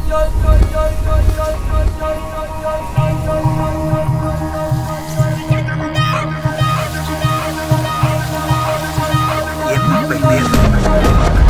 என்ன பெண்ணே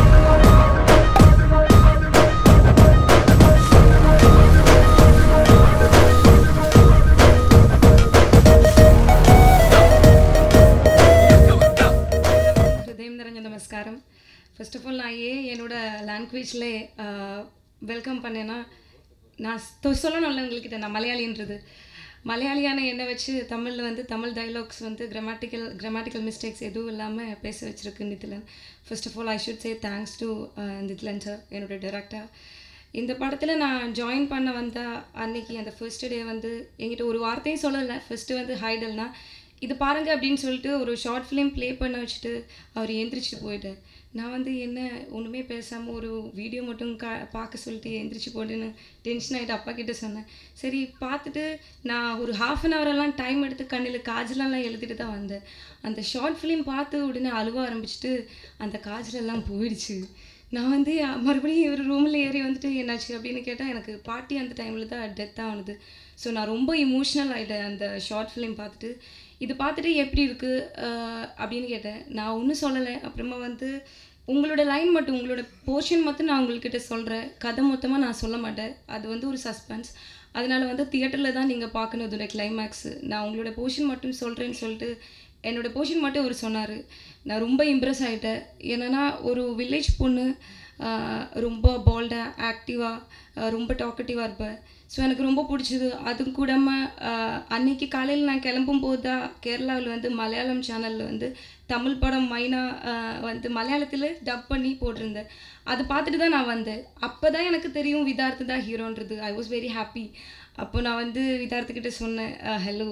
ஹிருதயம் நிறைஞ்ச நமஸ்காரம் ஃபர்ஸ்ட் ஆஃப் ஆல் நான் ஏன் என்னோட லாங்குவேஜில் வெல்கம் பண்ணேன்னா நான் தொ- சொல்லணும்ல உங்கள்கிட்ட நான் மலையாளின்றது மலையாளியான என்னை வச்சு தமிழில் வந்து தமிழ் டைலாக்ஸ் வந்து கிராமட்டிக்கல் கிராமட்டிக்கல் மிஸ்டேக்ஸ் எதுவும் இல்லாமல் பேச வச்சிருக்கு Nithilan first of all I should say thanks to Nithilan sir என்னோட டேரக்டர் இந்த படத்தில் நான் ஜாயின் பண்ண வந்த அன்னைக்கு அந்த ஃபர்ஸ்ட் டே வந்து என்கிட்ட ஒரு வார்த்தையும் சொல்லலை ஃபர்ஸ்ட்டு வந்து ஹைடல்னா இது பாருங்க அப்படின்னு சொல்லிட்டு ஒரு ஷார்ட் ஃபிலிம் ப்ளே பண்ண வச்சுட்டு அவர் எந்திரிச்சிட்டு போயிட்டார் நான் வந்து என்ன ஒன்றுமே பேசாமல் ஒரு வீடியோ மட்டும் கா பார்க்க சொல்லிட்டு எந்திரிச்சு போட்டுன்னு டென்ஷன் ஆகிட்டு அப்பா கிட்ட சொன்னேன் சரி பார்த்துட்டு நான் ஒரு ஹாஃப் அன் ஹவரெல்லாம் டைம் எடுத்து கண்ணில் காஜலெல்லாம் எழுதிட்டு தான் வந்தேன் அந்த ஷார்ட் ஃபிலிம் பார்த்து உடனே அழுவ ஆரம்பிச்சிட்டு அந்த காஜலெல்லாம் போயிடுச்சு நான் வந்து அஹ், மறுபடியும் ஒரு ரூமில் ஏறி வந்துட்டு என்னாச்சு அப்படின்னு கேட்டால் எனக்கு பாட்டி அந்த டைமில் தான் டெத் ஆனது ஸோ நான் ரொம்ப இமோஷ்னல் ஆகிட்டேன் அந்த ஷார்ட் ஃபிலிம் பார்த்துட்டு இது பார்த்துட்டு எப்படி இருக்குது அப்படின்னு கேட்டேன் நான் ஒன்றும் சொல்லலை அப்புறமா வந்து உங்களோட லைன் மட்டும் உங்களோட போர்ஷன் மட்டும் நான் உங்கள்கிட்ட சொல்கிறேன் கதை மொத்தமாக நான் சொல்ல மாட்டேன் அது வந்து ஒரு சஸ்பென்ஸ் அதனால வந்து தியேட்டரில் தான் நீங்கள் பார்க்கணும் இதோட கிளைமேக்ஸு நான் உங்களோட போர்ஷன் மட்டும் சொல்கிறேன்னு சொல்லிட்டு என்னோட போர்ஷன் மட்டும் அவர் சொன்னார் நான் ரொம்ப இம்ப்ரெஸ் ஆகிட்டேன் என்னென்னா ஒரு வில்லேஜ் பொண்ணு ஆஹ், ரொம்ப போல்டாக ஆக்டிவாக ரொம்ப டாக்கட்டிவாக இருப்பேன் ஸோ எனக்கு ரொம்ப பிடிச்சது அதுவும் கூடாமல் அன்னைக்கு காலையில் நான் கிளம்பும் போது தான் கேரளாவில் வந்து மலையாளம் சேனலில் வந்து தமிழ் படம் மைனா ஆஹ், வந்து மலையாளத்தில் டப் பண்ணி போட்டிருந்தேன் அது பார்த்துட்டு தான் நான் வந்தேன் அப்போ தான் எனக்கு தெரியும் விதார்த்து தான் ஹீரோன்றது ஐ வாஸ் வெரி ஹாப்பி அப்போ நான் வந்து விதார்த்துக்கிட்ட சொன்னேன் ஹலோ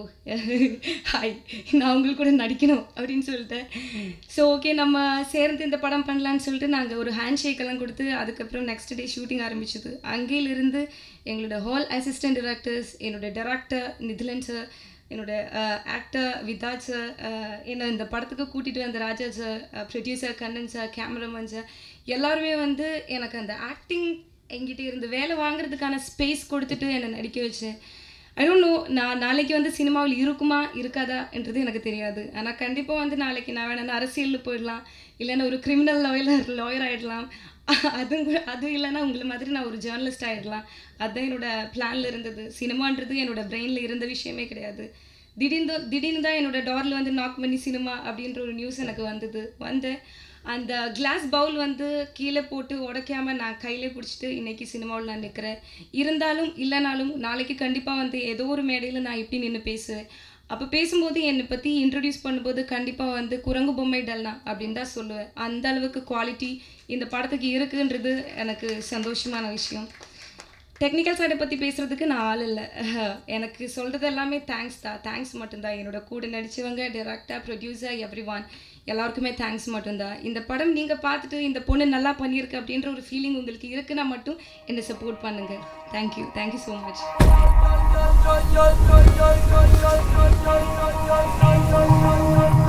ஹாய் நான் உங்களுக்கு கூட நடிக்கணும் அப்படின்னு சொல்லிட்டேன் ஸோ ஓகே நம்ம சேர்ந்து இந்த படம் பண்ணலான்னு சொல்லிட்டு நாங்கள் ஒரு ஹேண்ட் ஷேக் எல்லாம் கொடுத்து அதுக்கப்புறம் நெக்ஸ்ட் டே ஷூட்டிங் ஆரம்பிச்சது அங்கேயிலிருந்து எங்களோட ஹால் அசிஸ்டன்ட் டிரெக்டர்ஸ் என்னோட டேரக்டர் நிதிலன் சார் என்னோட ஆக்டர் விதாஜ் சார் என்னை இந்த படத்துக்கு கூட்டிகிட்டு வந்த Raja sir producer Kannan sir cameraman sir எல்லாருமே வந்து எனக்கு அந்த ஆக்டிங் என்கிட்ட இருந்து வேலை வாங்குறதுக்கான ஸ்பேஸ் கொடுத்துட்டு என்னை நடிக்க வச்சேன் ஐ டோன்ட் நோ நான் நாளைக்கு வந்து சினிமாவில் இருக்குமா இருக்காதான்றது எனக்கு தெரியாது ஆனால் கண்டிப்பாக வந்து நாளைக்கு நான் வேணா அரசியலில் போயிடலாம் இல்லைன்னா ஒரு கிரிமினல் லாயர் லாயர் ஆகிடலாம் அதுவும் கூட அதுவும் இல்லைன்னா உங்களை மாதிரி நான் ஒரு ஜேர்னலிஸ்ட் ஆகிடலாம் அதுதான் என்னோட பிளானில் இருந்தது சினிமான்றது என்னோட பிரெயினில் இருந்த விஷயமே கிடையாது திடீர்னு திடீர்னு தான் என்னோட டாரில் வந்து நாக் பண்ணி சினிமா அப்படின்ற ஒரு நியூஸ் எனக்கு வந்தது வந்தேன் அந்த கிளாஸ் பவுல் வந்து கீழே போட்டு உடைக்காம நான் கையிலே பிடிச்சிட்டு இன்னைக்கு சினிமாவில் நான் நிற்கிறேன் இருந்தாலும் இல்லைனாலும் நாளைக்கு கண்டிப்பாக வந்து ஏதோ ஒரு மேடையில் நான் இப்படி நின்று பேசுவேன் அப்போ பேசும்போது என்னை பற்றி இன்ட்ரடியூஸ் பண்ணும்போது கண்டிப்பாக வந்து குரங்கு பொம்மை டல்னா அப்படின்னு தான் சொல்லுவேன் அந்த அளவுக்கு குவாலிட்டி இந்த படத்துக்கு இருக்குன்றது எனக்கு சந்தோஷமான விஷயம் டெக்னிக்கல் சைடை பற்றி பேசுகிறதுக்கு நான் ஆள் இல்லை எனக்கு சொல்கிறது எல்லாமே தேங்க்ஸ் தான் தேங்க்ஸ் மட்டும்தான் என்னோட கூட நடித்தவங்க டேரக்டர் ப்ரொடியூசர் எவ்ரி ஒன் எல்லாருக்குமே தேங்க்ஸ் மட்டும்தான் இந்த படம் நீங்கள் பார்த்துட்டு இந்த பொண்ணு நல்லா பண்ணியிருக்கு அப்படின்ற ஒரு ஃபீலிங் உங்களுக்கு இருக்குன்னா மட்டும் என்னை சப்போர்ட் பண்ணுங்கள் thank you thank you so much Yo, yo, yo, yo, yo, yo, yo, yo, yo, yo, yo, yo, yo, yo, yo, yo, yo,